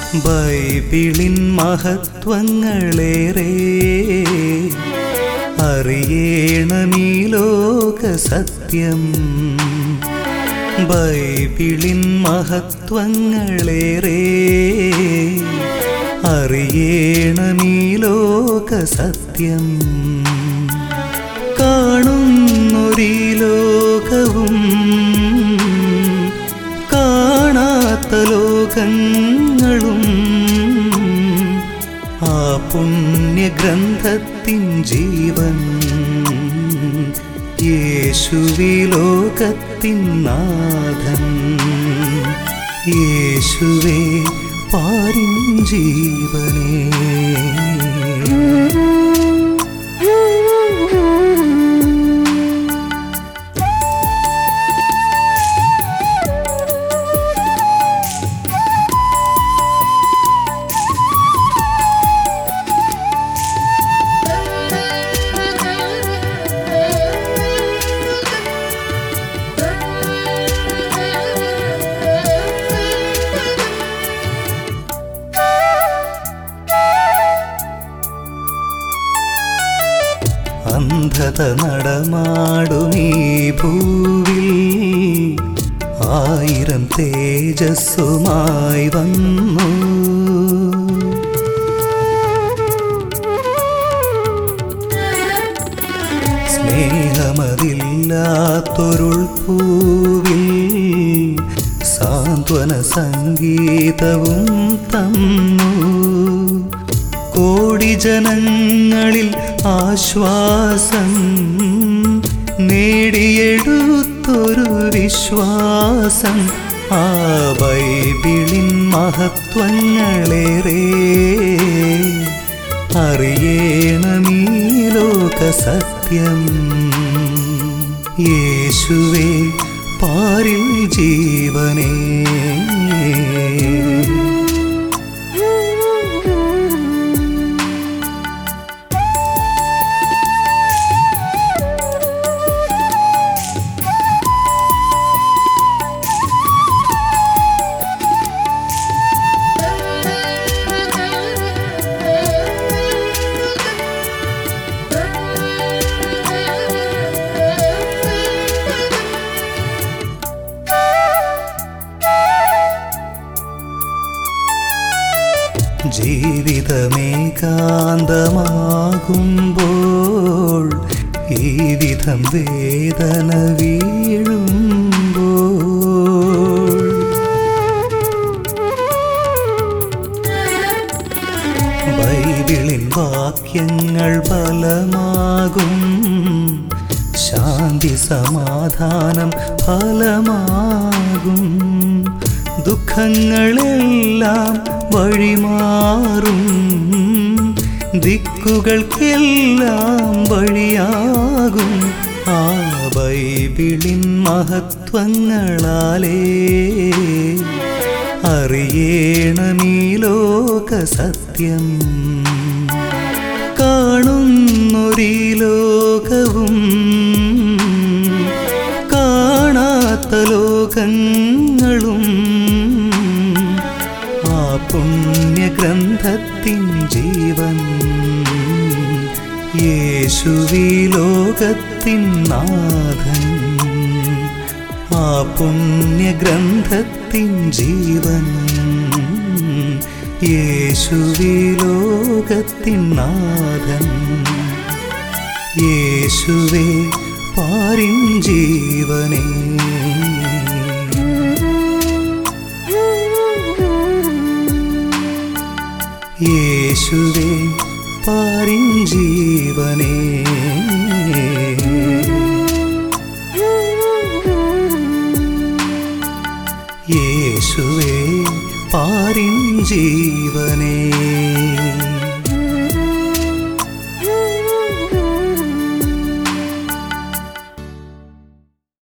ബൈബിളിൻ മഹത്വങ്ങളേറെ അറിയണമീ ലോക സത്യം ബൈബിളിൻ മഹത്വങ്ങളേറെ അറിയണമീ ലോക സത്യം കാണുന്നൊരീ ലോകവും കാണാത്ത ലോകങ്ങളും ആ പുണ്യഗ്രന്ഥത്തിൻ ജീവൻ യേശുവി ലോകത്തിൻ നാഥൻ യേശുവേ പാരിൻ ജീവനേ അന്ധത നടമാടുമീ ഭൂവിൽ ആയിരം തേജസ്സുമായി വന്നു സ്നേഹമതില്ലാത്തൊരുൾ പൂവിൽ സാന്ത്വന സംഗീതവും തന്നു കോടി ജനങ്ങളിൽ ആശ്വാസം നേടിയെടുത്തൊരു വിശ്വാസം ആ ബൈബിളിൻ മഹത്വങ്ങളേറെ അറിയണമീ ലോക സത്യം യേശുവേ പാരിൽ ജീവനേ ജീവിതമേകാന്തമാകുമ്പോൾ ഈ വിധം വേദന വീഴുമ്പോൾ ബൈബിളിൻ വാക്യങ്ങൾ ബലമാകും ശാന്തി സമാധാനം ഫലമാകും ദുഃഖങ്ങളെല്ലാം വഴിമാറും ദിക്കുകൾക്കെല്ലാം വഴിയാകും ആ ബൈബിളിൻ മഹത്വങ്ങളാലേ അറിയണമീ ലോക സത്യം കാണുന്നൊരീ ലോകവും കാണാത്ത ലോകങ്ങളും ആ പുണ്യഗ്രന്ഥത്തിൻ ജീവൻ യേശുവി ലോകത്തിൻ നാഥൻ ആ പുണ്യഗ്രന്ഥത്തിൻ ജീവൻ യേശുവി ലോകത്തിൻ നാഥൻ യേശുവേ പാരിൻ ജീവനേ യേശുവേ പാരിൻ ജീവനേ യേശുവേ പാരിൻ ജീവനേ